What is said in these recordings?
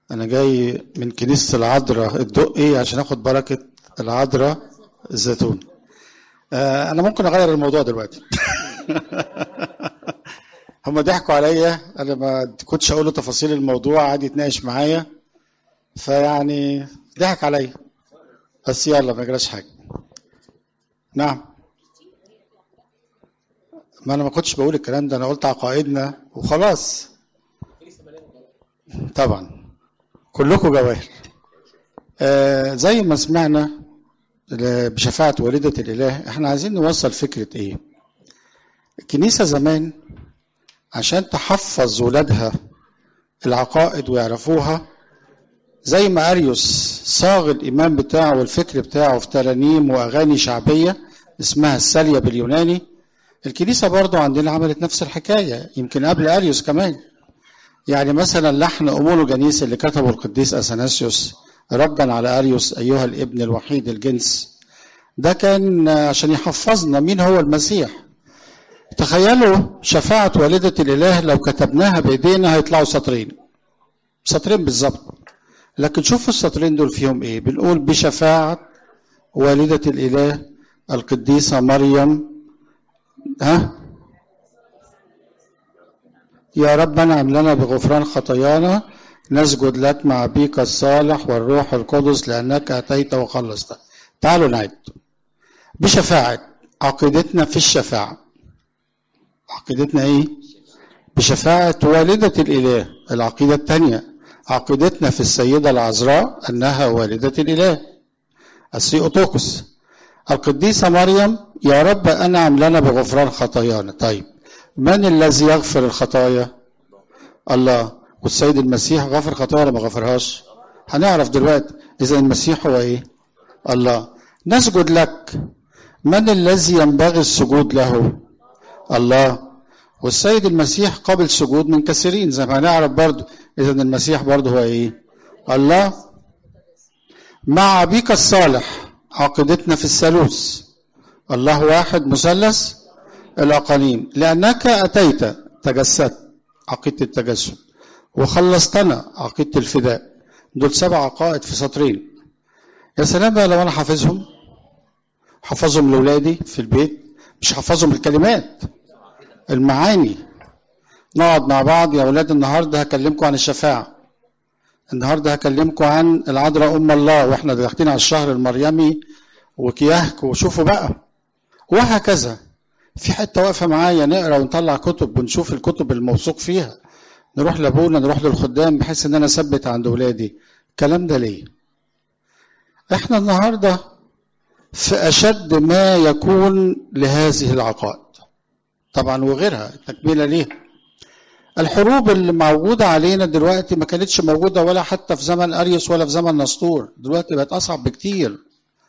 انا جاي من كنيسه العذراء الدقي عشان اخد بركه العذراء الزيتون آه انا ممكن اغير الموضوع دلوقتي هم ضحكوا عليا انا ما كنتش اقول له تفاصيل الموضوع قعد يتناقش معايا فيعني ضحك عليا بس يلا ما يجراش حاجه نعم ما انا ما كنتش بقول الكلام ده انا قلت عقائدنا وخلاص طبعا كلكم جواهر آه زي ما سمعنا بشفاعة والدة الإله احنا عايزين نوصل فكرة ايه الكنيسة زمان عشان تحفظ ولادها العقائد ويعرفوها زي ما أريوس صاغ الإيمان بتاعه والفكر بتاعه في ترانيم وأغاني شعبية اسمها السالية باليوناني الكنيسة برضو عندنا عملت نفس الحكاية يمكن قبل أريوس كمان يعني مثلا لحن أمونو جنيس اللي كتبه القديس أثناسيوس ربا على أريوس أيها الابن الوحيد الجنس ده كان عشان يحفظنا مين هو المسيح تخيلوا شفاعة والدة الإله لو كتبناها بإيدينا هيطلعوا سطرين سطرين بالظبط لكن شوفوا السطرين دول فيهم إيه بنقول بشفاعة والدة الإله القديسة مريم ها يا رب انعم لنا بغفران خطايانا نسجد لك مع بيك الصالح والروح القدس لانك اتيت وخلصت تعالوا نعد بشفاعة عقيدتنا في الشفاعة عقيدتنا ايه بشفاعة والدة الإله العقيدة الثانية عقيدتنا في السيدة العذراء أنها والدة الإله السيوتوكس القديسة مريم يا رب أنعم لنا بغفران خطايانا طيب من الذي يغفر الخطايا الله والسيد المسيح غفر خطايا ولا ما غفرهاش هنعرف دلوقتي إذا المسيح هو إيه الله نسجد لك من الذي ينبغي السجود له الله والسيد المسيح قبل سجود من كثيرين زي ما هنعرف برضه إذا المسيح برضه هو إيه الله مع أبيك الصالح عقيدتنا في الثالوث الله واحد مثلث الأقاليم لأنك أتيت تجسدت عقيدة التجسد وخلصتنا عقيدة الفداء دول سبع عقائد في سطرين يا سلام بقى لو أنا حافظهم حافظهم لأولادي في البيت مش حافظهم الكلمات المعاني نقعد مع بعض يا أولاد النهاردة هكلمكم عن الشفاعة النهارده هكلمكم عن العذراء ام الله واحنا داخلين على الشهر المريمي وكياهك وشوفوا بقى وهكذا في حته واقفه معايا نقرا ونطلع كتب ونشوف الكتب الموثوق فيها نروح لابونا نروح للخدام بحيث ان انا اثبت عند اولادي الكلام ده ليه احنا النهارده في اشد ما يكون لهذه العقائد طبعا وغيرها تكمله ليه الحروب اللي موجودة علينا دلوقتي ما كانتش موجودة ولا حتى في زمن أريوس ولا في زمن نسطور دلوقتي بقت أصعب بكتير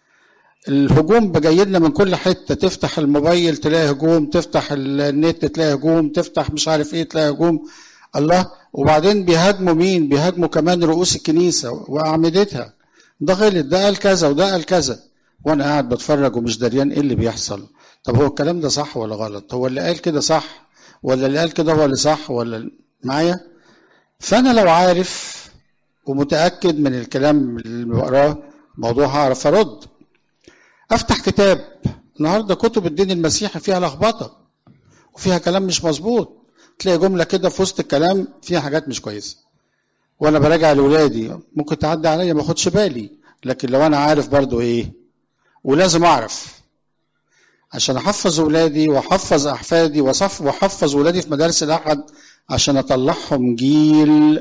الهجوم جاي لنا من كل حتة تفتح الموبايل تلاقي هجوم تفتح النت تلاقي هجوم تفتح مش عارف ايه تلاقي هجوم الله وبعدين بيهاجموا مين بيهاجموا كمان رؤوس الكنيسة وأعمدتها ده غلط ده قال كذا وده قال كذا وانا قاعد بتفرج ومش دريان ايه اللي بيحصل طب هو الكلام ده صح ولا غلط هو اللي قال كده صح ولا اللي قال كده هو اللي صح ولا معايا فانا لو عارف ومتاكد من الكلام اللي بقراه موضوع هعرف ارد افتح كتاب النهارده كتب الدين المسيحي فيها لخبطه وفيها كلام مش مظبوط تلاقي جمله كده في وسط الكلام فيها حاجات مش كويسه وانا براجع لاولادي ممكن تعدي عليا ما اخدش بالي لكن لو انا عارف برضو ايه ولازم اعرف عشان احفظ ولادي واحفظ احفادي وصف واحفظ ولادي في مدارس الاحد عشان اطلعهم جيل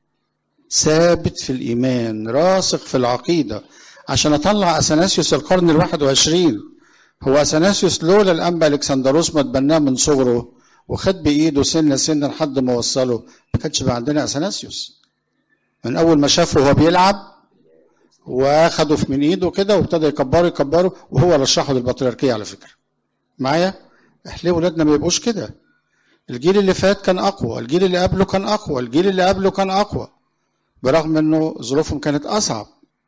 ثابت في الايمان راسخ في العقيده عشان اطلع اثناسيوس القرن الواحد وعشرين هو اثناسيوس لولا الانبا الكسندروس ما اتبناه من صغره وخد بايده سنه سنه لحد ما وصله ما كانش بقى عندنا اثناسيوس من اول ما شافه وهو بيلعب واخده من ايده كده وابتدى يكبره يكبره وهو رشحه للبطريركيه على فكره معايا احنا ولادنا ما يبقوش كده الجيل اللي فات كان اقوى الجيل اللي قبله كان اقوى الجيل اللي قبله كان اقوى برغم انه ظروفهم كانت اصعب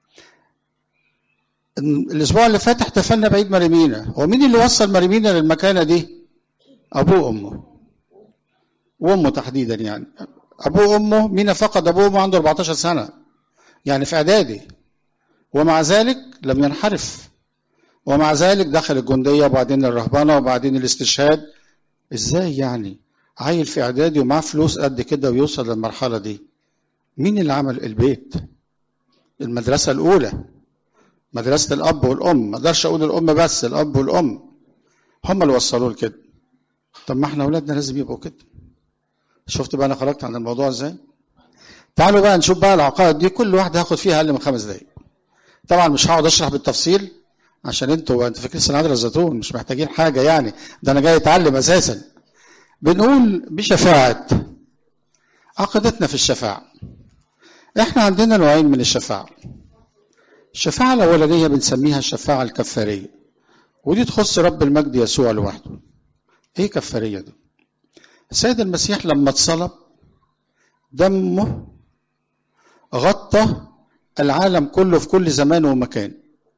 الاسبوع اللي فات احتفلنا بعيد مريمينا هو مين اللي وصل مريمينا للمكانه دي ابوه وامه وامه تحديدا يعني ابوه وامه مين فقد ابوه وامه عنده 14 سنه يعني في اعدادي ومع ذلك لم ينحرف ومع ذلك دخل الجنديه وبعدين الرهبنه وبعدين الاستشهاد ازاي يعني عيل في اعدادي ومعاه فلوس قد كده ويوصل للمرحله دي مين اللي عمل البيت المدرسه الاولى مدرسه الاب والام ما اقدرش اقول الام بس الاب والام هم اللي وصلوه لكده طب ما احنا اولادنا لازم يبقوا كده شفت بقى انا خرجت عن الموضوع ازاي تعالوا بقى نشوف بقى العقائد دي كل واحد هياخد فيها اقل من خمس دقايق طبعا مش هقعد اشرح بالتفصيل عشان انتوا انتوا فاكرين سنه الزيتون مش محتاجين حاجه يعني ده انا جاي اتعلم اساسا بنقول بشفاعه عقيدتنا في الشفاعه احنا عندنا نوعين من الشفاعه الشفاعه الاولانيه بنسميها الشفاعه الكفاريه ودي تخص رب المجد يسوع لوحده ايه كفاريه دي السيد المسيح لما اتصلب دمه غطى العالم كله في كل زمان ومكان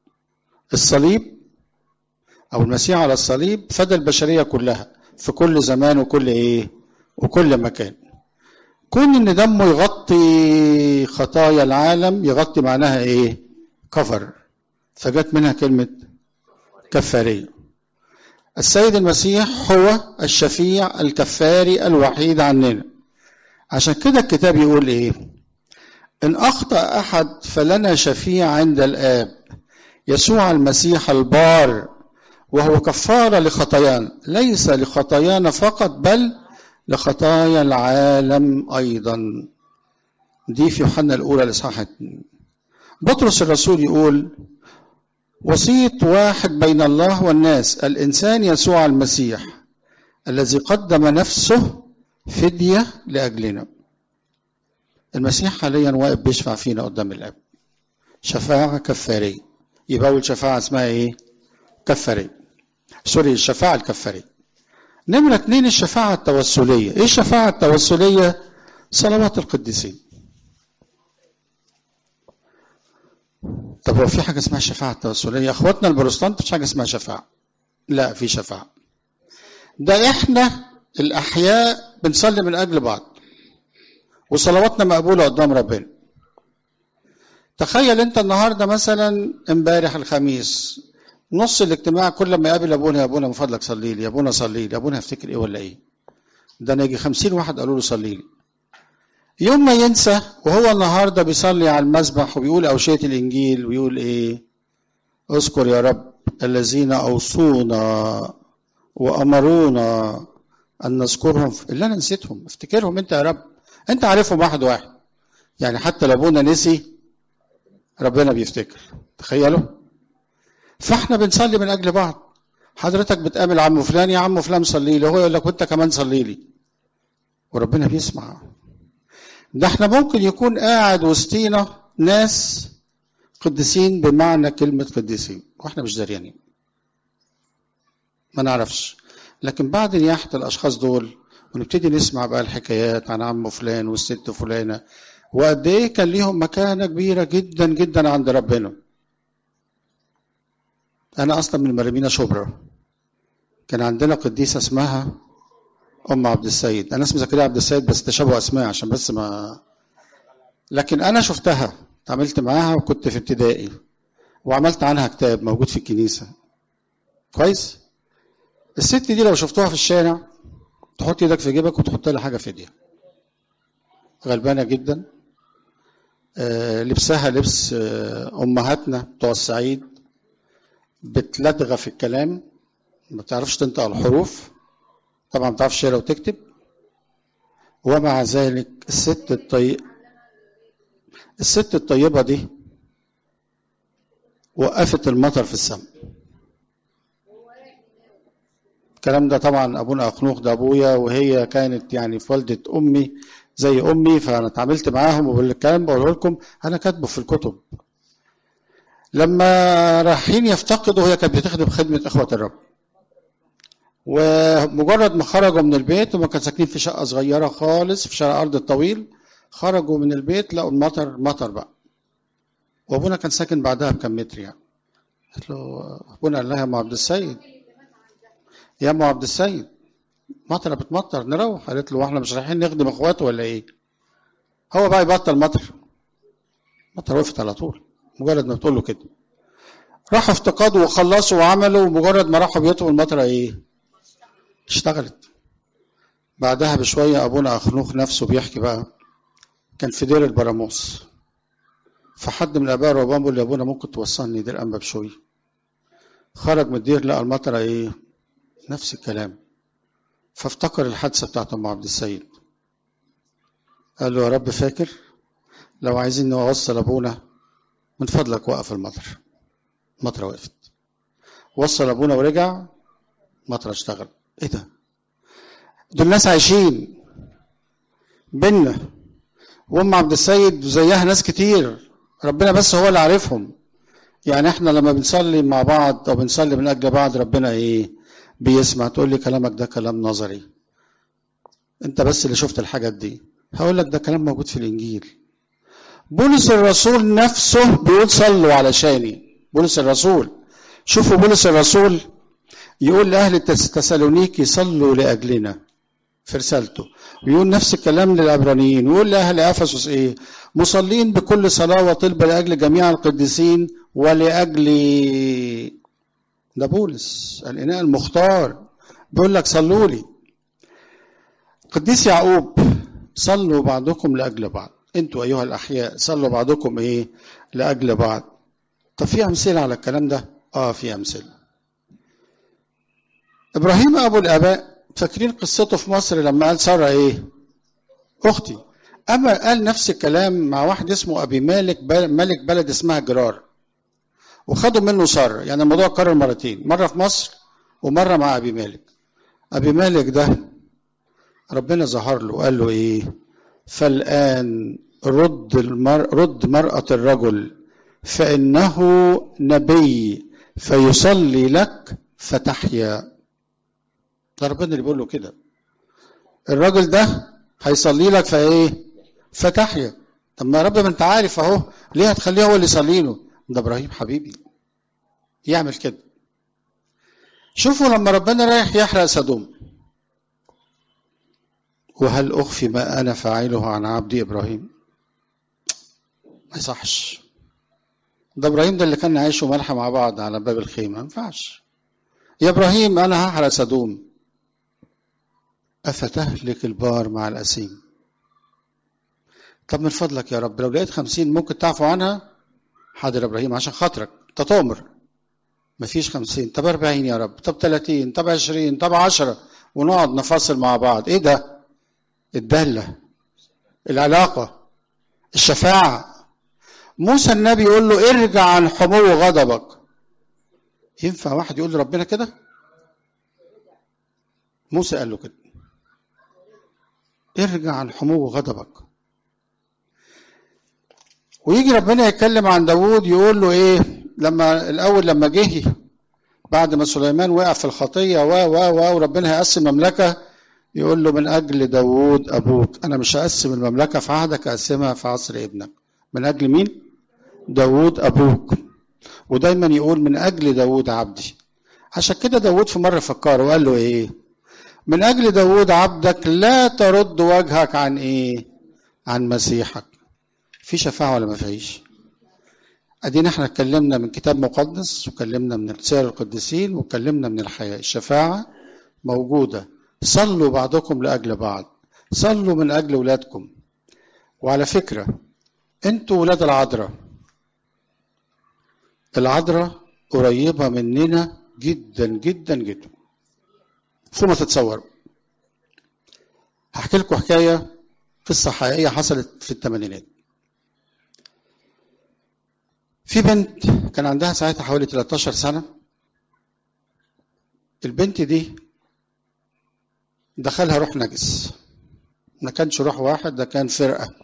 الصليب او المسيح على الصليب فدى البشريه كلها في كل زمان وكل ايه وكل مكان كون ان دمه يغطي خطايا العالم يغطي معناها ايه كفر فجت منها كلمه كفاريه السيد المسيح هو الشفيع الكفاري الوحيد عننا عشان كده الكتاب يقول ايه ان اخطا احد فلنا شفيع عند الاب يسوع المسيح البار وهو كفاره لخطايانا ليس لخطايانا فقط بل لخطايا العالم ايضا دي في يوحنا الاولى الاصحاح بطرس الرسول يقول وسيط واحد بين الله والناس الانسان يسوع المسيح الذي قدم نفسه فديه لاجلنا المسيح حاليا واقف بيشفع فينا قدام الاب شفاعه كفاريه يبقى اول شفاعه اسمها ايه كفاريه سوري الشفاعه الكفاريه نمرة اتنين الشفاعة التوسلية ايه الشفاعة التوسلية صلوات القديسين طب هو في حاجة اسمها الشفاعة التوسلية اخواتنا البروتستانت مش حاجة اسمها شفاعة لا في شفاعة ده احنا الاحياء بنصلي من اجل بعض وصلواتنا مقبولة قدام ربنا تخيل انت النهاردة مثلا امبارح الخميس نص الاجتماع كل ما يقابل ابونا يا ابونا من فضلك صلي لي يا ابونا صلي لي يا ابونا هفتكر ايه ولا ايه ده انا يجي خمسين واحد قالوا له صلي لي يوم ما ينسى وهو النهارده بيصلي على المسبح وبيقول اوشيه الانجيل ويقول ايه اذكر يا رب الذين اوصونا وامرونا ان نذكرهم اللي انا نسيتهم افتكرهم انت يا رب انت عارفهم واحد واحد يعني حتى لو ابونا نسي ربنا بيفتكر تخيلوا فاحنا بنصلي من اجل بعض حضرتك بتقابل عم فلان يا عم فلان صلي لي هو يقول لك وانت كمان صلي لي وربنا بيسمع ده احنا ممكن يكون قاعد وسطينا ناس قديسين بمعنى كلمة قديسين واحنا مش داريانين ما نعرفش لكن بعد نياحة الأشخاص دول ونبتدي نسمع بقى الحكايات عن عم فلان والست فلانة وقد إيه كان ليهم مكانة كبيرة جدا جدا عند ربنا أنا أصلا من مريمينا شبرا كان عندنا قديسة اسمها أم عبد السيد أنا اسمي زكريا عبد السيد بس تشابه أسماء عشان بس ما لكن أنا شفتها اتعاملت معاها وكنت في ابتدائي وعملت عنها كتاب موجود في الكنيسة كويس الست دي لو شفتوها في الشارع تحط ايدك في جيبك وتحط لها حاجة في ايديها غلبانة جدا آه لبسها لبس آه أمهاتنا بتوع الصعيد بتلدغى في الكلام ما بتعرفش تنطق الحروف طبعا ما بتعرفش تقرا وتكتب ومع ذلك الست الطيب الست الطيبة دي وقفت المطر في السماء الكلام ده طبعا ابونا اخنوخ ده ابويا وهي كانت يعني في والده امي زي امي فانا اتعاملت معاهم والكلام بقوله لكم انا كاتبه في الكتب لما رايحين يفتقدوا هي كانت بتخدم خدمه اخوه الرب ومجرد ما خرجوا من البيت وما كانوا ساكنين في شقه صغيره خالص في شارع ارض الطويل خرجوا من البيت لقوا المطر مطر بقى وابونا كان ساكن بعدها بكم متر يعني قلت له ابونا قال لها يا ام عبد السيد يا ام عبد السيد مطره بتمطر نروح قالت له واحنا مش رايحين نخدم اخواته ولا ايه هو بقى يبطل مطر مطر وقفت على طول مجرد ما بتقول له كده راحوا افتقدوا وخلصوا وعملوا ومجرد ما راحوا بيوتهم المطره ايه اشتغلت بعدها بشويه ابونا اخنوخ نفسه بيحكي بقى كان في دير البراموس فحد من الاباء الرهبان بيقول لي يا ابونا ممكن توصلني دير انبا بشوي خرج من الدير لقى المطره ايه نفس الكلام فافتكر الحادثه بتاعت ام عبد السيد قال له يا رب فاكر لو عايزين نوصل ابونا من فضلك وقف المطر المطره وقفت وصل ابونا ورجع مطر اشتغل ايه ده دول ناس عايشين بينا وام عبد السيد زيها ناس كتير ربنا بس هو اللي عارفهم يعني احنا لما بنصلي مع بعض او بنصلي من اجل بعض ربنا ايه بيسمع تقول لي كلامك ده كلام نظري انت بس اللي شفت الحاجات دي هقول لك ده كلام موجود في الانجيل بولس الرسول نفسه بيقول صلوا علشاني بولس الرسول شوفوا بولس الرسول يقول لاهل تسالونيكي صلوا لاجلنا في رسالته ويقول نفس الكلام للعبرانيين ويقول لاهل افسس ايه مصلين بكل صلاه وطلبه لاجل جميع القديسين ولاجل ده بولس الاناء المختار بيقول لك صلوا لي قديس يعقوب صلوا بعضكم لاجل بعض انتوا ايها الاحياء صلوا بعضكم ايه لاجل بعض طب في امثله على الكلام ده اه في امثله ابراهيم ابو الاباء فاكرين قصته في مصر لما قال ساره ايه اختي اما قال نفس الكلام مع واحد اسمه ابي مالك ملك بلد اسمها جرار وخدوا منه ساره يعني الموضوع اتكرر مرتين مره في مصر ومره مع ابي مالك ابي مالك ده ربنا ظهر له قال له ايه فالان رد المر... رد مرأة الرجل فإنه نبي فيصلي لك فتحيا ده ربنا اللي بيقول له كده الراجل ده هيصلي لك فايه فتحيا طب ما يا رب ما انت عارف اهو ليه هتخليه هو اللي يصلي له ده ابراهيم حبيبي يعمل كده شوفوا لما ربنا رايح يحرق سدوم وهل اخفي ما انا فاعله عن عبدي ابراهيم ما يصحش ده ابراهيم ده اللي كان عايش وملحى مع بعض على باب الخيمه ما ينفعش يا ابراهيم انا هحرق سدوم افتهلك البار مع الاسيم طب من فضلك يا رب لو لقيت خمسين ممكن تعفو عنها حاضر ابراهيم عشان خاطرك تطامر مفيش خمسين طب أربعين يا رب طب تلاتين طب عشرين طب عشرة ونقعد نفاصل مع بعض ايه ده الدالة العلاقة الشفاعة موسى النبي يقول له ارجع عن حمو غضبك ينفع واحد يقول لربنا كده موسى قال له كده ارجع عن حمو غضبك ويجي ربنا يتكلم عن داوود يقول له ايه لما الاول لما جه بعد ما سليمان وقع في الخطيه و و و وربنا هيقسم مملكه يقول له من اجل داوود ابوك انا مش هقسم المملكه في عهدك هقسمها في عصر ابنك من اجل مين داوود ابوك ودايما يقول من اجل داوود عبدي عشان كده داوود في مره فكر وقال له ايه من اجل داوود عبدك لا ترد وجهك عن ايه عن مسيحك في شفاعه ولا ما فيش ادينا احنا اتكلمنا من كتاب مقدس وكلمنا من رسائل القديسين وكلمنا من الحياه الشفاعه موجوده صلوا بعضكم لاجل بعض صلوا من اجل ولادكم وعلى فكره انتوا ولاد العذراء العذراء قريبه مننا جدا جدا جدا فوق ما تتصوروا هحكي لكم حكايه قصه حقيقيه حصلت في الثمانينات في بنت كان عندها ساعتها حوالي 13 سنه البنت دي دخلها روح نجس ما كانش روح واحد ده كان فرقه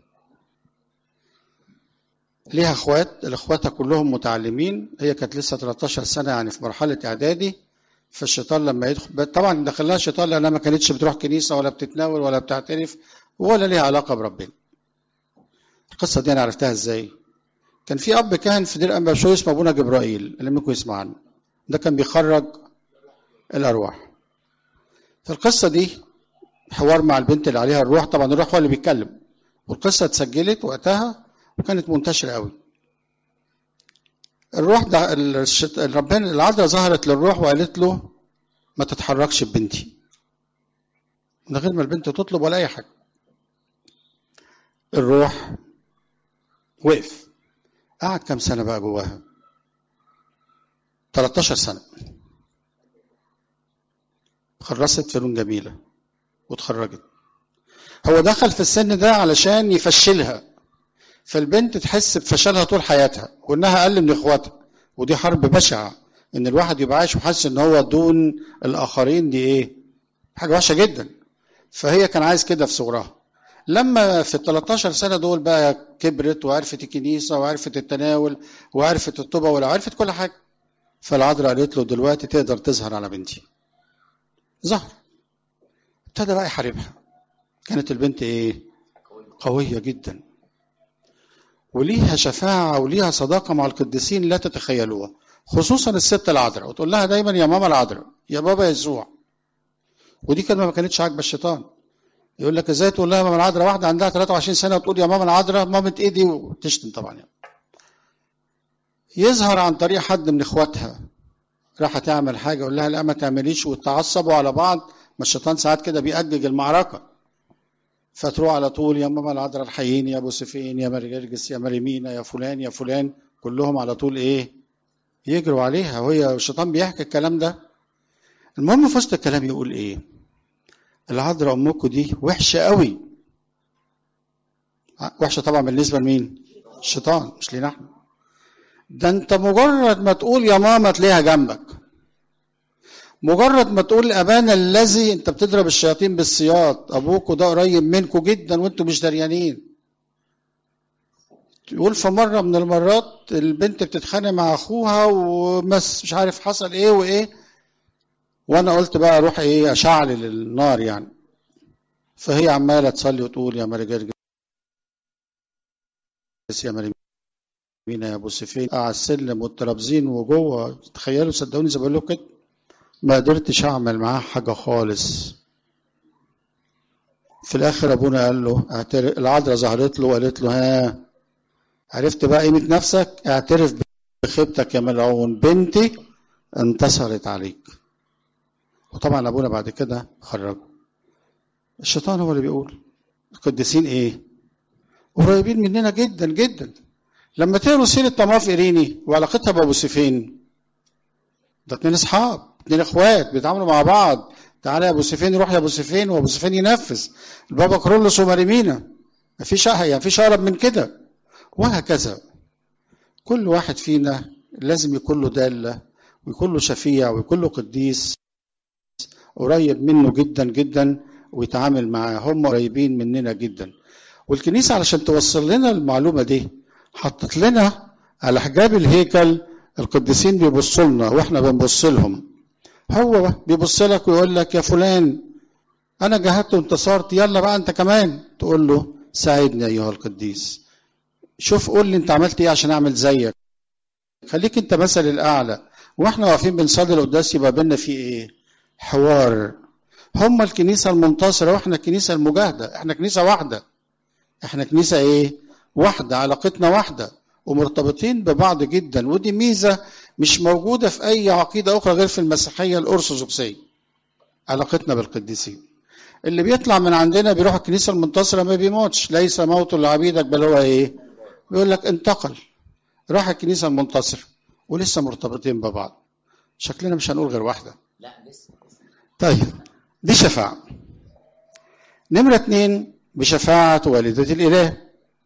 ليها اخوات الاخواتها كلهم متعلمين هي كانت لسه 13 سنه يعني في مرحله اعدادي فالشيطان لما يدخل طبعا دخلها الشيطان لانها ما كانتش بتروح كنيسه ولا بتتناول ولا بتعترف ولا ليها علاقه بربنا القصه دي انا عرفتها ازاي كان في اب كاهن في دير انبا شوي اسمه ابونا جبرائيل اللي منكم يسمع عنه ده كان بيخرج الارواح في القصه دي حوار مع البنت اللي عليها الروح طبعا الروح هو اللي بيتكلم والقصة اتسجلت وقتها وكانت منتشرة قوي الروح ده الشت... ربنا العذراء ظهرت للروح وقالت له ما تتحركش ببنتي من غير ما البنت تطلب ولا اي حاجه الروح وقف قعد كام سنه بقى جواها 13 سنه خلصت فنون جميله واتخرجت هو دخل في السن ده علشان يفشلها فالبنت تحس بفشلها طول حياتها وانها اقل من اخواتها ودي حرب بشعه ان الواحد يبقى عايش وحاسس ان هو دون الاخرين دي ايه حاجه وحشه جدا فهي كان عايز كده في صغرها لما في ال 13 سنه دول بقى كبرت وعرفت الكنيسه وعرفت التناول وعرفت الطوبه وعرفت كل حاجه فالعذراء قالت له دلوقتي تقدر تظهر على بنتي ظهر ابتدى بقى يحاربها كانت البنت ايه قويه جدا وليها شفاعه وليها صداقه مع القديسين لا تتخيلوها خصوصا الست العذراء وتقول لها دايما يا ماما العذراء يا بابا يسوع ودي كلمه ما كانتش عاجبه الشيطان يقول لك ازاي تقول لها ماما العذراء واحده عندها 23 سنه وتقول يا ماما العذراء مامة ايه دي وتشتم طبعا يعني. يظهر عن طريق حد من اخواتها راح تعمل حاجه يقول لها لا ما تعمليش وتعصبوا على بعض ما الشيطان ساعات كده بيأجج المعركه فتروح على طول يا ماما العذراء الحيين يا ابو سفين يا مرجرجس يا مريمينا يا فلان يا فلان كلهم على طول ايه يجروا عليها وهي الشيطان بيحكي الكلام ده المهم في وسط الكلام يقول ايه العذراء امكم دي وحشه قوي وحشه طبعا بالنسبه لمين الشيطان مش لينا احنا ده انت مجرد ما تقول يا ماما تلاقيها جنبك مجرد ما تقول ابانا الذي انت بتضرب الشياطين بالسياط ابوكوا ده قريب منكم جدا وانتم مش دريانين يقول في مره من المرات البنت بتتخانق مع اخوها ومس مش عارف حصل ايه وايه وانا قلت بقى اروح ايه اشعل النار يعني فهي عماله تصلي وتقول يا ماري جرجس يا ماري مينا يا ابو سفين على السلم والترابزين وجوه تخيلوا صدقوني زي بقول لكم كده ما قدرتش اعمل معاه حاجه خالص في الاخر ابونا قال له اعترف العذراء ظهرت له وقالت له ها عرفت بقى قيمه نفسك اعترف بخيبتك يا ملعون بنتي انتصرت عليك وطبعا ابونا بعد كده خرجه الشيطان هو اللي بيقول القديسين ايه قريبين مننا جدا جدا لما تقروا سيره طماف ايريني وعلاقتها بابو سيفين ده اتنين اصحاب اتنين اخوات بيتعاملوا مع بعض تعالى يا ابو سيفين روح يا ابو سيفين وابو سيفين ينفذ البابا كرولوس وماريمينا مفيش يعني مفيش اقرب من كده وهكذا كل واحد فينا لازم يكون له داله ويكون له شفيع ويكون له قديس قريب منه جدا جدا ويتعامل معاه هم قريبين مننا جدا والكنيسه علشان توصل لنا المعلومه دي حطت لنا على حجاب الهيكل القديسين بيبصوا لنا واحنا بنبص لهم هو بيبص لك ويقول لك يا فلان انا جاهدت وانتصرت يلا بقى انت كمان تقول له ساعدني ايها القديس شوف قول لي انت عملت ايه عشان اعمل زيك خليك انت مثل الاعلى واحنا واقفين بنصلي القداس يبقى بينا في ايه حوار هم الكنيسه المنتصره واحنا الكنيسه المجاهده احنا كنيسه واحده احنا كنيسه ايه واحده علاقتنا واحده ومرتبطين ببعض جدا ودي ميزه مش موجوده في اي عقيده اخرى غير في المسيحيه الارثوذكسيه علاقتنا بالقديسين اللي بيطلع من عندنا بيروح الكنيسه المنتصره ما بيموتش ليس موت لعبيدك بل هو ايه بيقول لك انتقل راح الكنيسه المنتصره ولسه مرتبطين ببعض شكلنا مش هنقول غير واحده لا لسه طيب دي شفاعة نمرة اتنين بشفاعة والدة الإله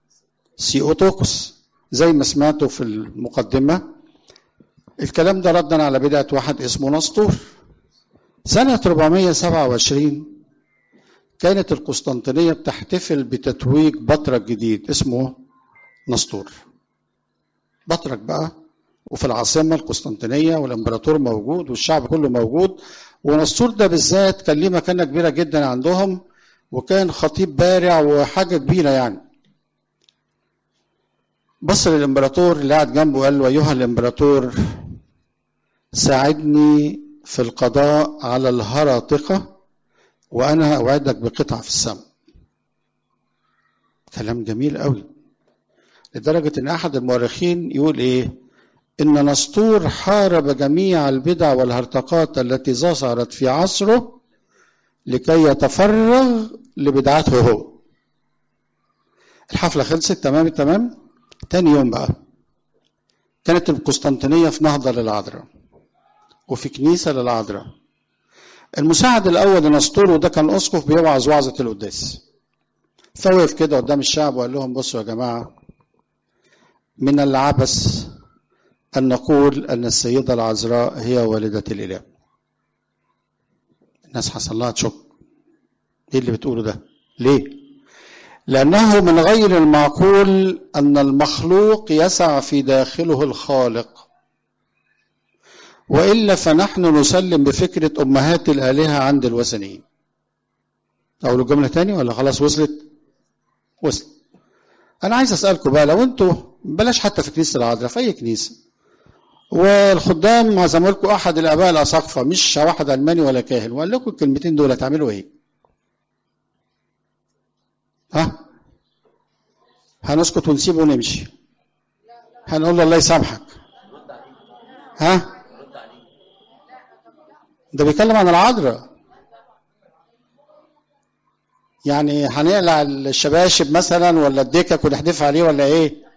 سيوتوكس زي ما سمعتوا في المقدمة الكلام ده ردا على بدعة واحد اسمه نسطور سنة 427 كانت القسطنطينية بتحتفل بتتويج بطرك جديد اسمه نسطور بطرك بقى وفي العاصمة القسطنطينية والإمبراطور موجود والشعب كله موجود ونسطور ده بالذات كان ليه مكانة كبيرة جدا عندهم وكان خطيب بارع وحاجة كبيرة يعني بص للإمبراطور اللي قاعد جنبه قال له أيها الإمبراطور ساعدني في القضاء على الهراطقة وأنا أوعدك بقطعة في السماء كلام جميل قوي لدرجة ان احد المؤرخين يقول ايه ان نسطور حارب جميع البدع والهرطقات التي ظهرت في عصره لكي يتفرغ لبدعته هو الحفلة خلصت تمام التمام تاني يوم بقى كانت القسطنطينية في نهضة للعذراء وفي كنيسة للعذراء المساعد الأول لنسطور وده كان أسقف بيوعظ وعظة القداس فوقف كده قدام الشعب وقال لهم بصوا يا جماعة من العبث أن نقول أن السيدة العذراء هي والدة الإله الناس حصل لها تشك ايه اللي بتقوله ده ليه لأنه من غير المعقول أن المخلوق يسع في داخله الخالق وإلا فنحن نسلم بفكرة أمهات الآلهة عند الوثنيين أقول الجملة تاني ولا خلاص وصلت وصلت أنا عايز أسألكم بقى لو أنتوا بلاش حتى في كنيسة العذراء في أي كنيسة والخدام عزموا لكم أحد الآباء الأساقفة مش واحد ألماني ولا كاهن وقال لكم الكلمتين دول هتعملوا إيه؟ ها؟ هنسكت ونسيبه ونمشي هنقول له الله يسامحك ها؟ ده بيتكلم عن العذراء يعني هنقلع الشباشب مثلا ولا الدكك ونحدف عليه ولا ايه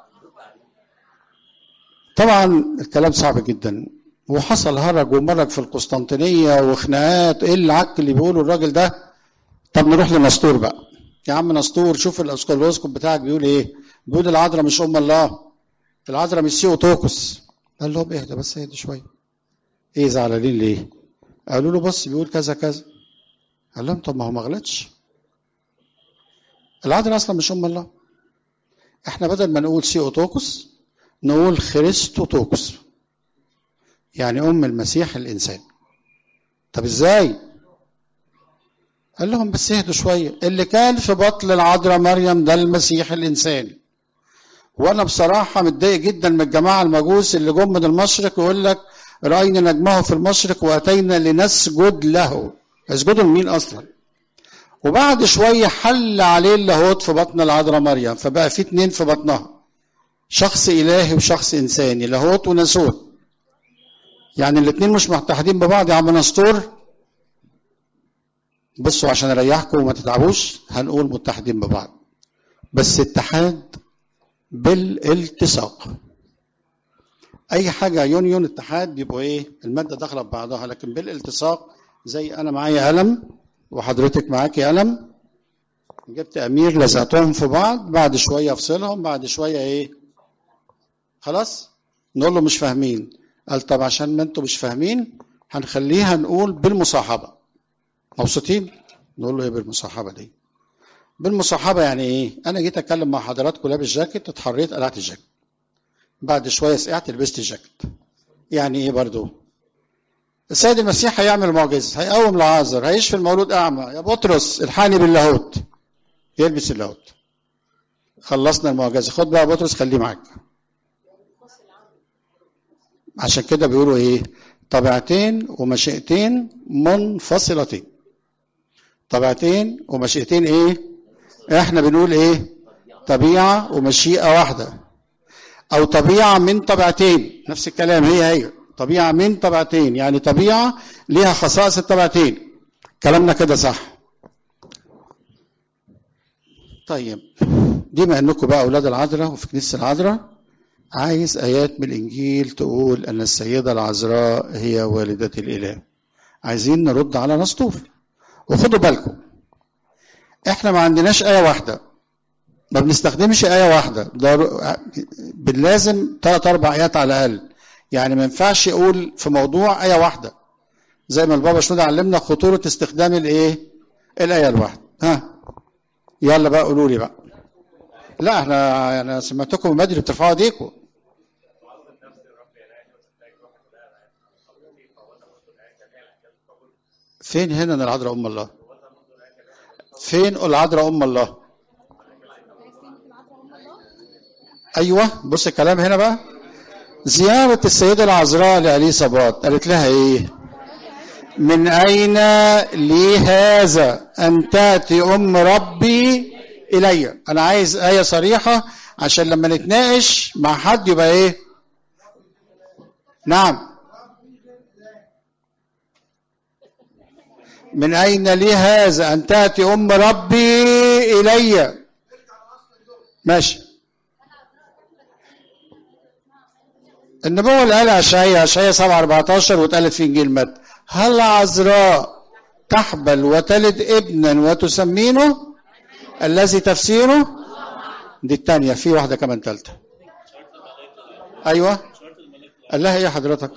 طبعا الكلام صعب جدا وحصل هرج ومرج في القسطنطينيه وخناقات ايه العك اللي بيقوله الراجل ده طب نروح لنسطور بقى يا عم نسطور شوف الاسكولوسكوب بتاعك بيقول ايه بيقول العذراء مش ام الله العذراء مش سيوتوكس قال لهم اهدى بس اهدى شويه ايه زعلانين ليه قالوا له بص بيقول كذا كذا قال لهم طب ما هو ما غلطش العذراء اصلا مش ام الله احنا بدل ما نقول سيوتوكس نقول خريستوتوكس يعني ام المسيح الانسان طب ازاي قال لهم بس اهدوا شويه اللي كان في بطن العذراء مريم ده المسيح الانساني وانا بصراحه متضايق جدا من الجماعه المجوس اللي جم من المشرق يقول لك راينا نجمه في المشرق واتينا لنسجد له يسجدوا لمين اصلا وبعد شويه حل عليه اللاهوت في بطن العذراء مريم فبقى في اتنين في بطنها شخص الهي وشخص انساني لاهوت وناسوت يعني الاتنين مش متحدين ببعض يا عم نسطور بصوا عشان اريحكم وما تتعبوش هنقول متحدين ببعض بس اتحاد بالالتصاق اي حاجه يونيون اتحاد بيبقوا ايه الماده داخله ببعضها لكن بالالتصاق زي انا معايا قلم وحضرتك معاكي قلم جبت امير لزقتهم في بعض بعد شويه افصلهم بعد شويه ايه خلاص نقول له مش فاهمين قال طب عشان ما انتوا مش فاهمين هنخليها نقول بالمصاحبه مبسوطين نقول له ايه بالمصاحبه دي بالمصاحبه يعني ايه انا جيت اتكلم مع حضراتكم لابس جاكيت اتحريت قلعت الجاكيت بعد شويه سقعت لبست الجاكيت يعني ايه برضو السيد المسيح هيعمل معجزه هيقوم العازر هيشفي المولود اعمى يا بطرس الحاني باللاهوت يلبس اللاهوت خلصنا المعجزه خد بقى بطرس خليه معاك عشان كده بيقولوا ايه طبيعتين ومشيئتين منفصلتين طبيعتين ومشيئتين ايه احنا بنقول ايه طبيعه ومشيئه واحده او طبيعه من طبيعتين نفس الكلام هي هي طبيعه من طبيعتين يعني طبيعه ليها خصائص الطبيعتين كلامنا كده صح طيب بما انكم بقى اولاد العذراء وفي كنيسه العذراء عايز ايات من الانجيل تقول ان السيده العذراء هي والده الاله عايزين نرد على نسطور وخدوا بالكم احنا ما عندناش ايه واحده ما بنستخدمش ايه واحده ده باللازم ثلاث اربع ايات على الاقل يعني ما ينفعش اقول في موضوع ايه واحده زي ما البابا شنودة علمنا خطوره استخدام الايه الايه الواحده ها يلا بقى قولوا لي بقى لا احنا انا سمعتكم من بدري بترفعوا ايديكم فين هنا العذراء ام الله فين العذراء ام الله ايوه بص الكلام هنا بقى زيارة السيدة العذراء لأليصابات قالت لها ايه من أين لي هذا أن تأتي أم ربي الي انا عايز ايه صريحه عشان لما نتناقش مع حد يبقى ايه نعم من اين لي هذا ان تاتي ام ربي الي ماشي النبوة اللي قالها اشعياء اشعياء 7 14 واتقالت في انجيل متى هل عذراء تحبل وتلد ابنا وتسمينه الذي تفسيره دي الثانية في واحدة كمان ثالثة أيوة قال لها إيه حضرتك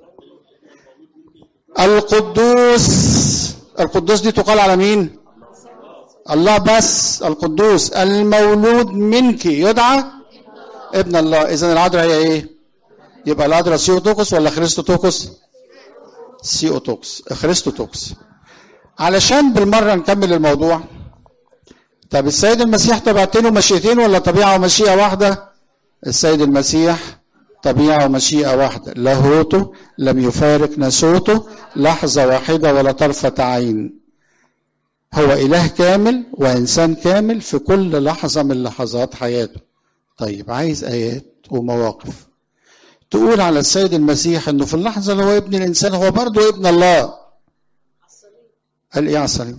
القدوس القدوس دي تقال على مين الله بس القدوس المولود منك يدعى ابن الله إذا العذراء هي إيه يبقى العذراء سيوتوكس ولا خريستوتوكس سيوتوكس خريستوتوكس علشان بالمرة نكمل الموضوع طب السيد المسيح طبيعتين ومشيئتين ولا طبيعة ومشيئة واحدة السيد المسيح طبيعة ومشيئة واحدة لاهوته لم يفارق ناسوته لحظة واحدة ولا طرفة عين هو إله كامل وإنسان كامل في كل لحظة من لحظات حياته طيب عايز آيات ومواقف تقول على السيد المسيح انه في اللحظة اللي هو ابن الإنسان هو برضه ابن الله قال ايه على الصليب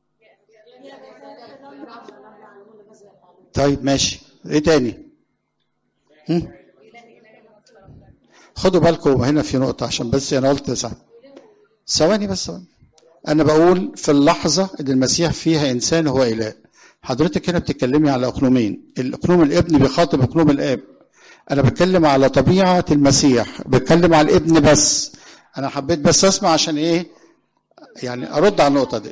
طيب ماشي ايه تاني هم؟ خدوا بالكم هنا في نقطة عشان بس أنا قلت صح ثواني بس ثواني أنا بقول في اللحظة اللي المسيح فيها إنسان هو إله حضرتك هنا بتتكلمي على أقنومين الأقنوم الابن بيخاطب أقنوم الآب أنا بتكلم على طبيعة المسيح بتكلم على الابن بس أنا حبيت بس أسمع عشان إيه يعني أرد على النقطة دي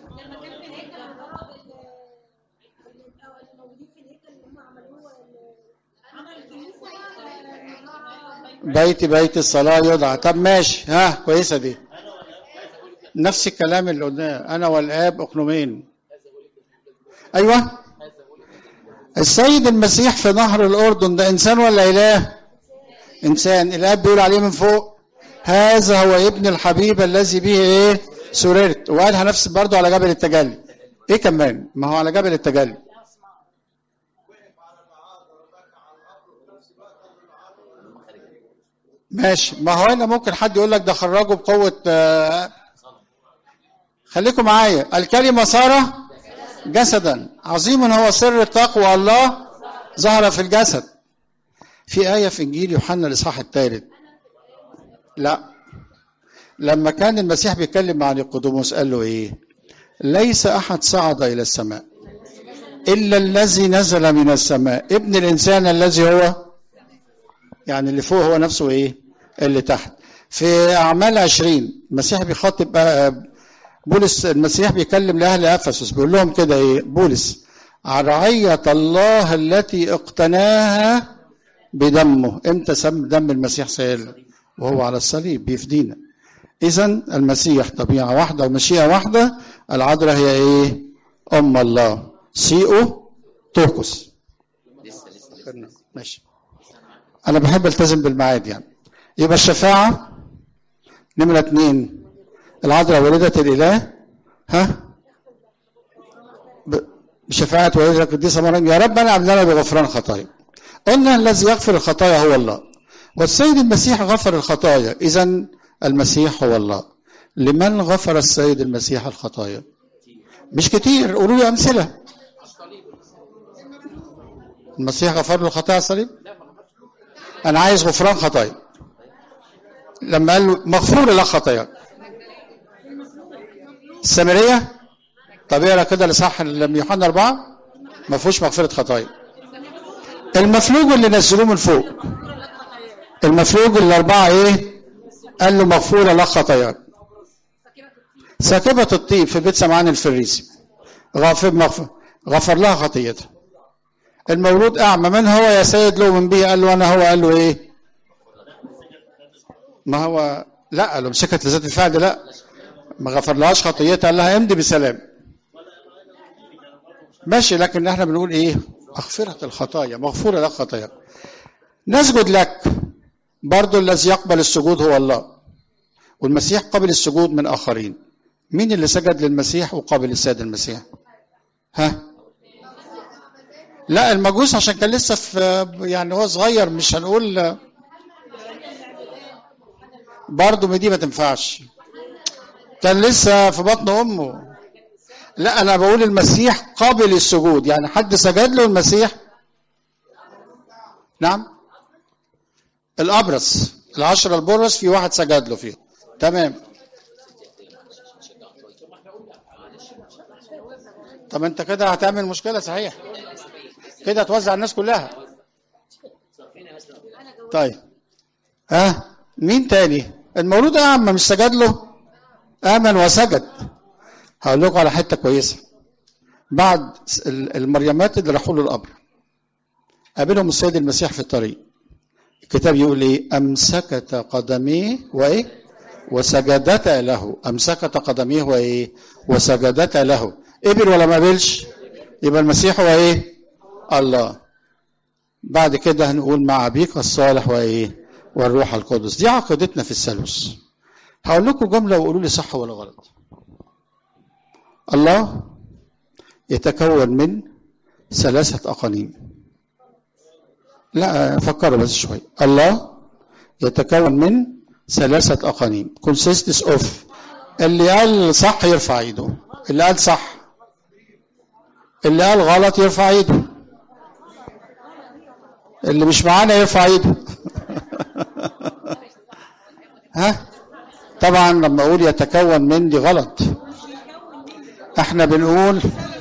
بيت بيت الصلاة يدعى طب ماشي ها كويسة دي نفس الكلام اللي قلناه أنا والآب أقنومين أيوة السيد المسيح في نهر الأردن ده إنسان ولا إله إنسان الآب بيقول عليه من فوق هذا هو ابن الحبيب الذي به إيه سررت وقالها نفس برضه على جبل التجلي إيه كمان ما هو على جبل التجلي ماشي ما هو هنا ممكن حد يقول لك ده خرجه بقوة آه، خليكم معايا الكلمة صار جسدا عظيم هو سر تقوى الله ظهر في الجسد في آية في إنجيل يوحنا الإصحاح الثالث لا لما كان المسيح بيتكلم مع نيقوديموس قال له إيه ليس أحد صعد إلى السماء إلا الذي نزل من السماء ابن الإنسان الذي هو يعني اللي فوق هو نفسه ايه اللي تحت في اعمال عشرين المسيح بيخاطب آه، بولس المسيح بيكلم لاهل افسس بيقول لهم كده ايه بولس رعية الله التي اقتناها بدمه امتى سم دم المسيح سائل وهو على الصليب بيفدينا اذا المسيح طبيعه واحده ومشيئه واحده العذراء هي ايه ام الله سيئو توكس ماشي انا بحب التزم بالميعاد يعني يبقى الشفاعة نمرة اتنين العذراء والدة الإله ها ب- بشفاعة والدة القديسة مريم يا رب أنا لنا بغفران خطايا قلنا الذي يغفر الخطايا هو الله والسيد المسيح غفر الخطايا إذا المسيح هو الله لمن غفر السيد المسيح الخطايا مش كتير قولوا لي أمثلة المسيح غفر له الخطايا على الصليب انا عايز غفران خطايا لما قال له مغفور لك خطاياك السامريه طب اقرا كده لصح لما يوحنا أربعة ما فيهوش مغفره خطايا المفلوج اللي نزلوه من فوق المفلوج الاربعه ايه قال له مغفور لك خطاياك ساكبة الطيب في بيت سمعان الفريسي غافر مغفر غفر لها خطيتها المولود اعمى من هو يا سيد له من به قال له انا هو قال له ايه ما هو لا قال له مسكت لذات الفعل لا ما غفرلهاش خطيتها قال لها امضي بسلام ماشي لكن احنا بنقول ايه مغفرة الخطايا مغفورة لك خطاياك نسجد لك برضو الذي يقبل السجود هو الله والمسيح قبل السجود من اخرين مين اللي سجد للمسيح وقابل السيد المسيح ها لا المجوس عشان كان لسه في يعني هو صغير مش هنقول برضه دي ما تنفعش كان لسه في بطن امه لا انا بقول المسيح قابل السجود يعني حد سجد له المسيح نعم الابرص العشرة البرص في واحد سجد له فيه تمام طب انت كده هتعمل مشكلة صحيح كده هتوزع الناس كلها طيب ها مين تاني المولود يا عم مش سجد له امن وسجد هقول لكم على حته كويسه بعد المريمات اللي راحوا له القبر قابلهم السيد المسيح في الطريق الكتاب يقول ايه امسكت قدميه وايه وسجدتا له امسكت قدميه وايه وسجدتا له قبل ولا ما قبلش يبقى المسيح هو ايه الله بعد كده هنقول مع ابيك الصالح وايه والروح القدس دي عقيدتنا في الثالوث هقول لكم جمله وقولوا لي صح ولا غلط الله يتكون من ثلاثه اقانيم لا فكروا بس شوي الله يتكون من ثلاثة أقانيم consists of اللي قال صح يرفع ايده اللي قال صح اللي قال غلط يرفع ايده اللي مش معانا يرفع ايده ها طبعا لما اقول يتكون من دي غلط احنا بنقول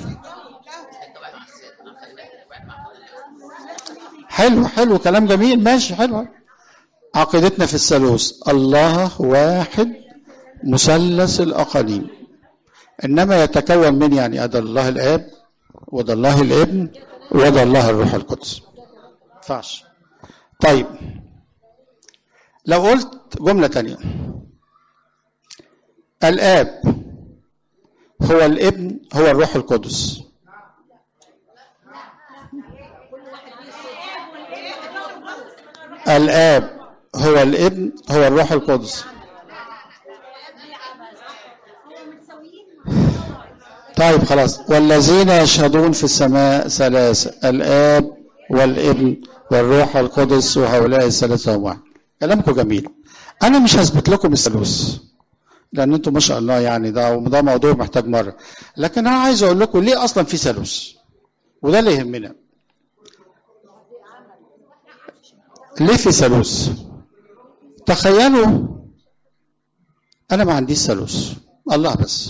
حلو حلو كلام جميل ماشي حلو عقيدتنا في الثالوث الله واحد مثلث الاقاليم انما يتكون من يعني ادى الله الاب وده الله الابن وده الله الروح القدس ينفعش طيب لو قلت جملة تانية الآب هو الابن هو الروح القدس الآب هو الابن هو الروح القدس طيب خلاص والذين يشهدون في السماء ثلاثة الآب والابن والروح القدس وهؤلاء الثلاثة هم واحد كلامكم جميل أنا مش هثبت لكم الثالوث لأن أنتم ما شاء الله يعني ده ده موضوع محتاج مرة لكن أنا عايز أقول لكم ليه أصلا في ثالوث وده اللي يهمنا ليه في ثالوث تخيلوا أنا ما عنديش ثالوث الله بس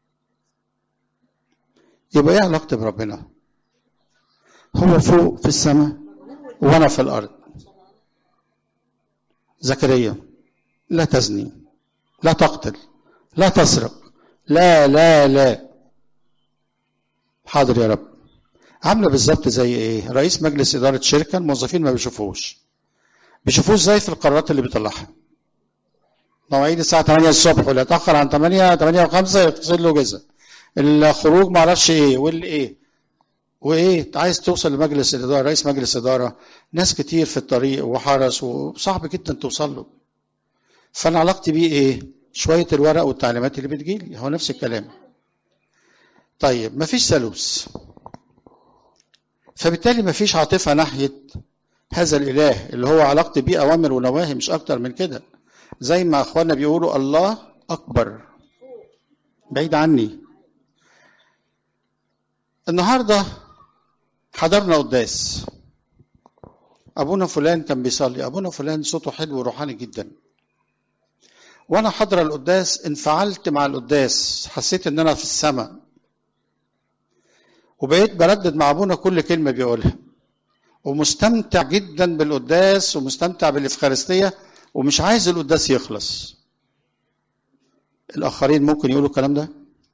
يبقى ايه علاقتي بربنا هو فوق في السماء وانا في الارض زكريا لا تزني لا تقتل لا تسرق لا لا لا حاضر يا رب عامله بالظبط زي ايه رئيس مجلس اداره شركه الموظفين ما بيشوفوش بيشوفوه ازاي في القرارات اللي بيطلعها مواعيد الساعه 8 الصبح ولا يتاخر عن 8 8 و5 يغسل له جزء الخروج ما اعرفش ايه واللي ايه وايه عايز توصل لمجلس الاداره رئيس مجلس اداره ناس كتير في الطريق وحرس وصعب جدا توصل له فانا علاقتي بيه ايه شويه الورق والتعليمات اللي بتجيلي هو نفس الكلام طيب مفيش ثالوث فبالتالي مفيش عاطفه ناحيه هذا الاله اللي هو علاقتي بيه اوامر ونواهي مش اكتر من كده زي ما اخواننا بيقولوا الله اكبر بعيد عني النهارده حضرنا قداس ابونا فلان كان بيصلي ابونا فلان صوته حلو وروحاني جدا وانا حاضره القداس انفعلت مع القداس حسيت ان انا في السماء وبقيت بردد مع ابونا كل كلمه بيقولها ومستمتع جدا بالقداس ومستمتع بالافخارستيه ومش عايز القداس يخلص الاخرين ممكن يقولوا الكلام ده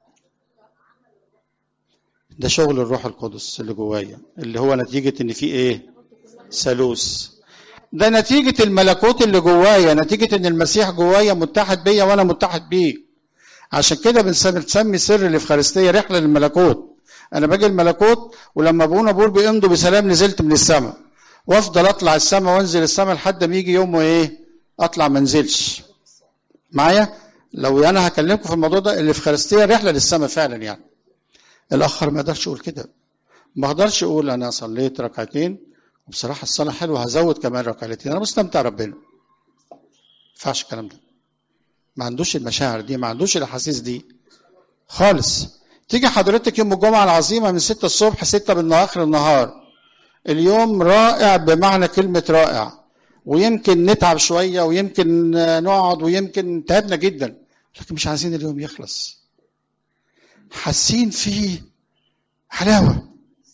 ده شغل الروح القدس اللي جوايا اللي هو نتيجة ان في ايه ثالوث ده نتيجة الملكوت اللي جوايا نتيجة ان المسيح جوايا متحد بيا وانا متحد بيه عشان كده بنسمي سر الافخارستية رحلة للملكوت انا باجي الملكوت ولما ابونا بقول بيمضوا بسلام نزلت من السماء وافضل اطلع السماء وانزل السماء لحد ما يجي يوم وايه اطلع ما انزلش معايا لو انا هكلمكم في الموضوع ده الافخارستية رحلة للسماء فعلا يعني الاخر ما يقدرش يقول كده ما اقدرش اقول انا صليت ركعتين وبصراحه الصلاه حلوه هزود كمان ركعتين انا مستمتع ربنا ما ينفعش الكلام ده ما عندوش المشاعر دي ما عندوش الاحاسيس دي خالص تيجي حضرتك يوم الجمعه العظيمه من 6 الصبح 6 من اخر النهار اليوم رائع بمعنى كلمه رائع ويمكن نتعب شويه ويمكن نقعد ويمكن تعبنا جدا لكن مش عايزين اليوم يخلص حاسين فيه حلاوه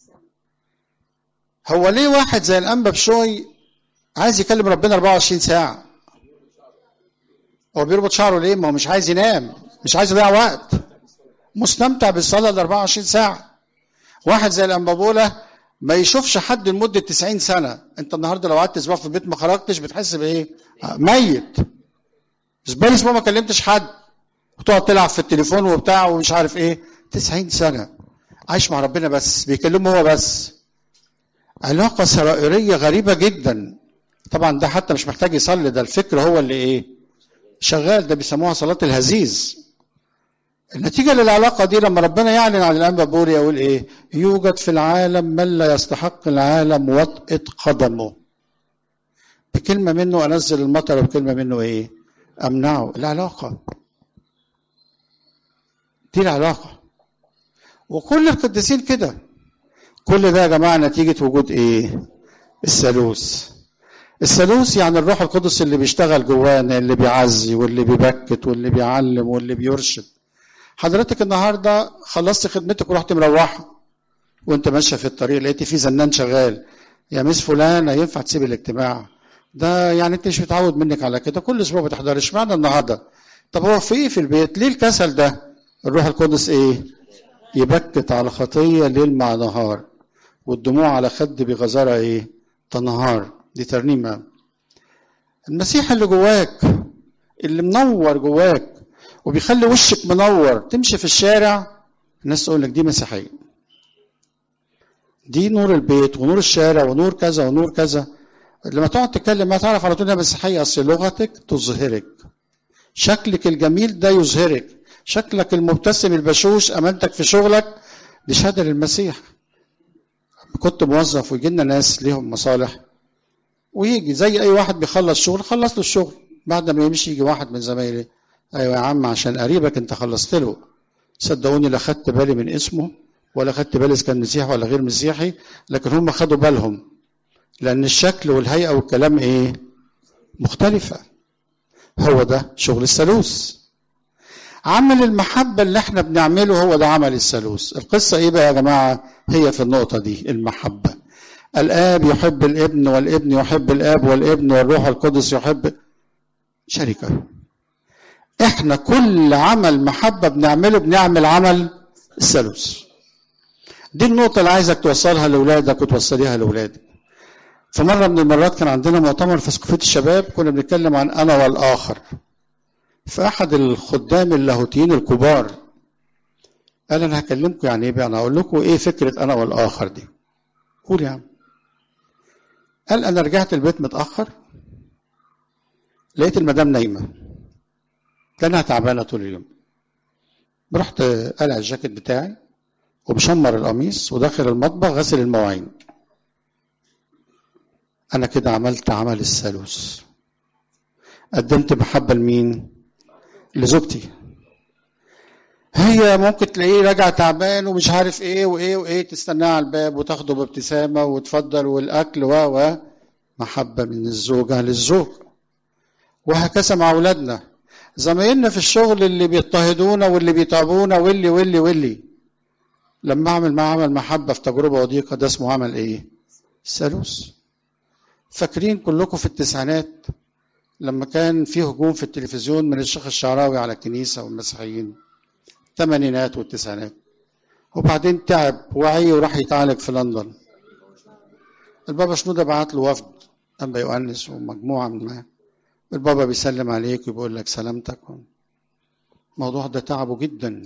هو ليه واحد زي الانبا بشوي عايز يكلم ربنا 24 ساعه هو بيربط شعره ليه ما هو مش عايز ينام مش عايز يضيع وقت مستمتع بالصلاه ال 24 ساعه واحد زي الانبابوله ما يشوفش حد لمده 90 سنه انت النهارده لو قعدت اسبوع في البيت ما خرجتش بتحس بايه ميت اسبوع اسبوع ما كلمتش حد وتقعد تلعب في التليفون وبتاع ومش عارف ايه 90 سنه عايش مع ربنا بس بيكلمه هو بس علاقه سرائريه غريبه جدا طبعا ده حتى مش محتاج يصلي ده الفكر هو اللي ايه شغال ده بيسموها صلاه الهزيز النتيجه للعلاقه دي لما ربنا يعلن عن الانبا بوري يقول ايه يوجد في العالم من لا يستحق العالم وطئه قدمه بكلمه منه انزل المطر وبكلمه منه ايه امنعه العلاقه دي العلاقه وكل القديسين كده كل ده يا جماعه نتيجه وجود ايه الثالوث الثالوث يعني الروح القدس اللي بيشتغل جوانا اللي بيعزي واللي بيبكت واللي بيعلم واللي بيرشد حضرتك النهارده خلصت خدمتك ورحت مروحه وانت ماشيه في الطريق لقيت في زنان شغال يا مس فلانه ينفع تسيب الاجتماع ده يعني انت مش متعود منك على كده كل اسبوع بتحضري اشمعنى النهارده طب هو في ايه في البيت ليه الكسل ده الروح القدس ايه يبكت على خطيه ليل مع نهار والدموع على خد بغزاره ايه تنهار دي ترنيمه المسيح اللي جواك اللي منور جواك وبيخلي وشك منور تمشي في الشارع الناس تقول لك دي مسيحيه دي نور البيت ونور الشارع ونور كذا ونور كذا لما تقعد تتكلم ما تعرف على طول انها مسيحيه اصل لغتك تظهرك شكلك الجميل ده يظهرك شكلك المبتسم البشوش امانتك في شغلك دي شهاده للمسيح كنت موظف ويجي لنا ناس ليهم مصالح ويجي زي اي واحد بيخلص شغل خلص له الشغل بعد ما يمشي يجي واحد من زمايلي ايوه يا عم عشان قريبك انت خلصت له صدقوني لا خدت بالي من اسمه ولا خدت بالي اذا كان مسيحي ولا غير مسيحي لكن هم خدوا بالهم لان الشكل والهيئه والكلام ايه مختلفه هو ده شغل الثالوث عمل المحبه اللي احنا بنعمله هو ده عمل الثالوث القصه ايه بقى يا جماعه هي في النقطه دي المحبه الاب يحب الابن والابن يحب الاب والابن والروح القدس يحب شركه احنا كل عمل محبة بنعمله بنعمل عمل الثالوث دي النقطة اللي عايزك توصلها لأولادك وتوصليها لأولادك في مرة من المرات كان عندنا مؤتمر في سقفية الشباب كنا بنتكلم عن أنا والآخر فأحد الخدام اللاهوتيين الكبار قال أنا هكلمكم يعني إيه بقى أنا أقول لكم إيه فكرة أنا والآخر دي قول يا عم قال أنا رجعت البيت متأخر لقيت المدام نايمة لانها تعبانه طول اليوم رحت قلع الجاكيت بتاعي وبشمر القميص وداخل المطبخ غسل المواعين انا كده عملت عمل الثالوث قدمت محبه لمين لزوجتي هي ممكن تلاقيه راجع تعبان ومش عارف ايه وايه وايه تستناه على الباب وتاخده بابتسامه وتفضل والاكل و و محبه من الزوجه للزوج وهكذا مع اولادنا زمايلنا في الشغل اللي بيضطهدونا واللي بيتعبونا واللي واللي واللي لما اعمل معاه عمل محبه في تجربه وضيقه ده اسمه عمل ايه؟ ثالوث فاكرين كلكم في التسعينات لما كان في هجوم في التلفزيون من الشيخ الشعراوي على الكنيسه والمسيحيين الثمانينات والتسعينات وبعدين تعب وعي وراح يتعالج في لندن البابا شنودة بعت له وفد أنبا يؤنس ومجموعة من معاه البابا بيسلم عليك وبيقول لك سلامتك الموضوع ده تعبه جدا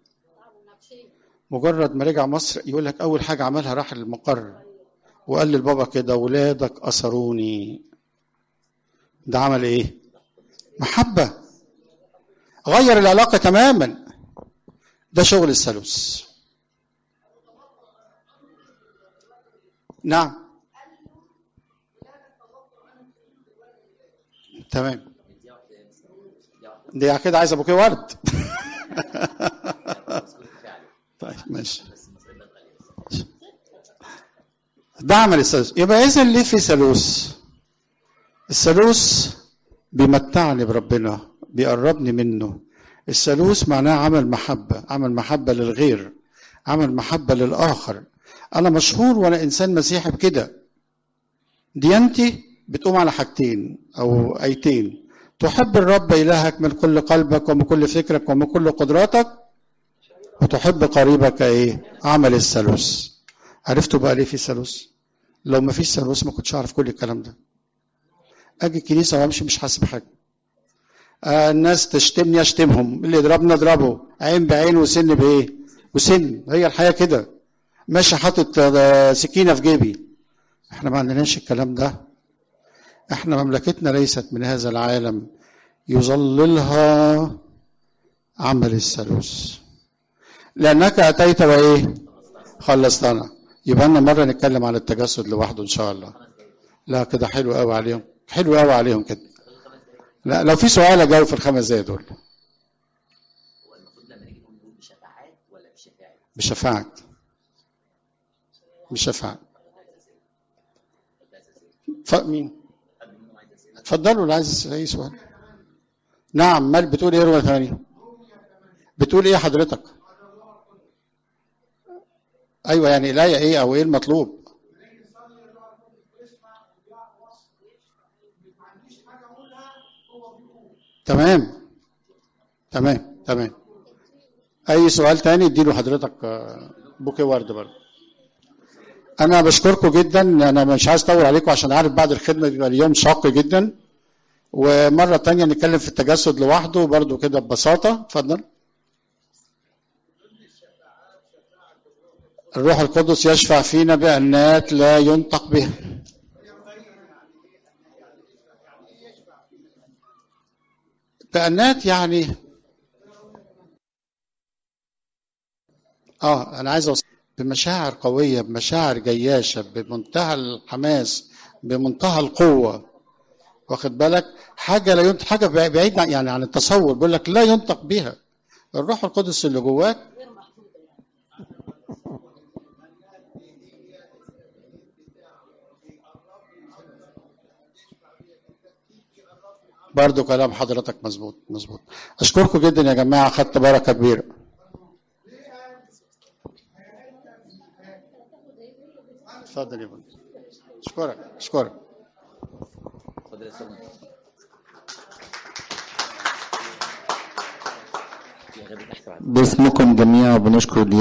مجرد ما رجع مصر يقول لك اول حاجه عملها راح للمقر وقال للبابا كده ولادك اثروني ده عمل ايه محبه غير العلاقه تماما ده شغل الثالوث نعم تمام دي كده عايزه بوكيه ورد طيب ماشي ده عمل الثالوث يبقى اذا ليه في ثالوث الثالوث بيمتعني بربنا بيقربني منه الثالوث معناه عمل محبه عمل محبه للغير عمل محبه للاخر انا مشهور وانا انسان مسيحي بكده ديانتي بتقوم على حاجتين او ايتين تحب الرب الهك من كل قلبك ومن كل فكرك ومن كل قدراتك وتحب قريبك ايه عمل الثالوث عرفتوا بقى ليه في ثالوث لو ما فيش ثالوث ما كنتش اعرف كل الكلام ده اجي الكنيسه وامشي مش حاسس بحاجه آه الناس تشتمني اشتمهم اللي يضربني اضربه عين بعين وسن بايه وسن هي الحياه كده ماشي حاطط سكينه في جيبي احنا ما عندناش الكلام ده احنا مملكتنا ليست من هذا العالم يظللها عمل الثالوث لانك اتيت وايه خلصتنا يبقى لنا مره نتكلم عن التجسد لوحده ان شاء الله لا كده حلو قوي عليهم حلو قوي عليهم كده لا لو في سؤال اجاوب في الخمس دقايق دول هو المفروض لما نيجي نقول نقول بشفاعات ولا بشفاعة؟ بشفاعة بشفاعة ف... مين اتفضلوا اللي عايز اي سؤال نعم مال بتقول ايه ربع ثانية بتقول ايه حضرتك ايوه يعني الايه ايه او ايه المطلوب تمام تمام تمام اي سؤال تاني اديله حضرتك آه، بوكي ورد برضه انا بشكركم جدا انا مش عايز اطول عليكم عشان عارف بعد الخدمه بيبقى اليوم شاق جدا ومره تانية نتكلم في التجسد لوحده برضه كده ببساطه اتفضل الروح القدس يشفع فينا بأنات لا ينطق بها بأنات يعني اه انا عايز اوصل بمشاعر قويه بمشاعر جياشه بمنتهى الحماس بمنتهى القوه واخد بالك حاجه لا ينطق حاجه بعيد عن- يعني عن التصور بيقول لك لا ينطق بها الروح القدس اللي جواك برضو كلام حضرتك مظبوط مظبوط اشكركم جدا يا جماعه خدت بركه كبيره اتفضل يا فندم اشكرك اشكرك اتفضل يا استاذ في غير البحث بعد باسمكم جميعا بنشكر